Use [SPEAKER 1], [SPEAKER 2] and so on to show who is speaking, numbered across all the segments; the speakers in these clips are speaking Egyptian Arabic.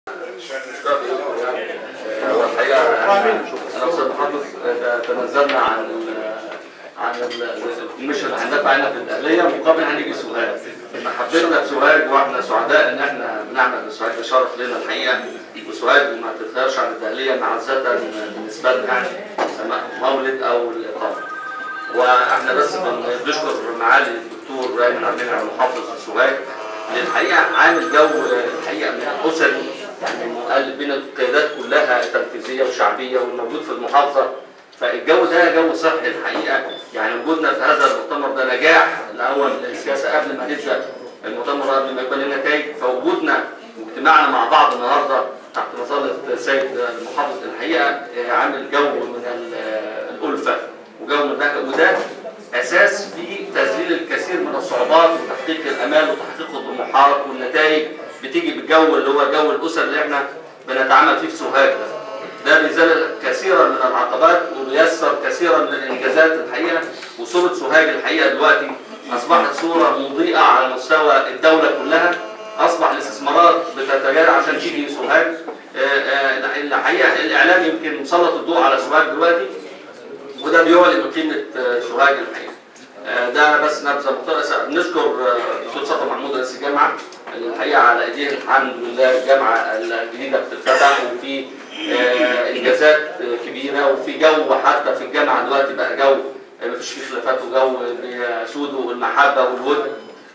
[SPEAKER 1] هو الحقيقه انا استاذ محمد تنازلنا عن عن المش اللي هندفع عنها في الاهليه مقابل هنيجي سوهاج محبتنا في سوهاج واحنا سعداء ان احنا بنعمل بسوهاج ده شرف لنا الحقيقه وسوهاج ما تتغيرش عن الاهليه معزه بالنسبه لنا يعني سواء مولد او الاقامه واحنا بس بنشكر معالي الدكتور رايمن عبد المنعم محافظ سوهاج الحقيقه عامل جو الحقيقه من الاسري يعني مقلب بين القيادات كلها تنفيذيه وشعبيه والموجود في المحافظه فالجو ده جو صحي الحقيقه يعني وجودنا في هذا المؤتمر ده نجاح الاول للسياسه قبل ما نبدا المؤتمر قبل ما يكون لنا نتائج فوجودنا واجتماعنا مع بعض النهارده تحت مظله السيد المحافظ الحقيقه عامل جو من الالفه وجو من ده وده اساس في تذليل الكثير من الصعوبات وتحقيق الامال وتحقيق الطموحات والنتائج بتيجي بالجو اللي هو جو الاسر اللي احنا بنتعامل فيه في سوهاج ده. ده بيزال كثيرا من العقبات وبيسر كثيرا من الانجازات الحقيقه وصوره سوهاج الحقيقه دلوقتي اصبحت صوره مضيئه على مستوى الدوله كلها اصبح الاستثمارات بتتجارى عشان تيجي سوهاج الحقيقه الاعلام يمكن مسلط الضوء على سوهاج دلوقتي وده بيعلن من قيمه سوهاج الحقيقه ده بس نبذه مختصره نشكر الدكتور صفا محمود رئيس الجامعه الحقيقه على ايديه الحمد لله الجامعه الجديده بتتفتح وفي انجازات كبيره وفي جو حتى في الجامعه دلوقتي بقى جو مفيش فيه خلافات وجو بيسود والمحبه والود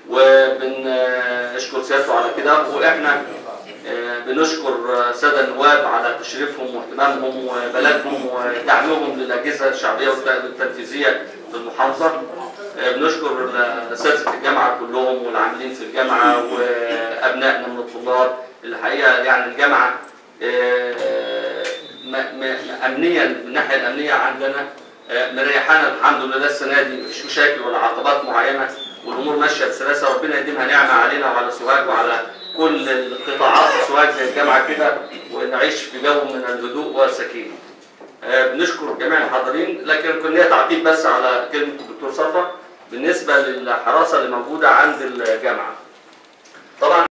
[SPEAKER 1] وبنشكر سيادته على كده واحنا بنشكر الساده النواب على تشريفهم واهتمامهم وبلدهم ودعمهم للاجهزه الشعبيه والتنفيذيه في المحافظه بنشكر اساتذه الجامعه كلهم والعاملين في الجامعه وابنائنا من الطلاب الحقيقه يعني الجامعه امنيا من الناحيه الامنيه عندنا مريحانا الحمد لله السنه دي مفيش مشاكل ولا عقبات معينه والامور ماشيه بسلاسه ربنا يديمها نعمه علينا وعلى سوهاج وعلى كل القطاعات في سوهاج زي الجامعه كده ونعيش في جو من الهدوء والسكينه. بنشكر جميع الحاضرين لكن كان ليا تعقيب بس على كلمه الدكتور صفا بالنسبه للحراسه اللي موجوده عند الجامعه. طبعا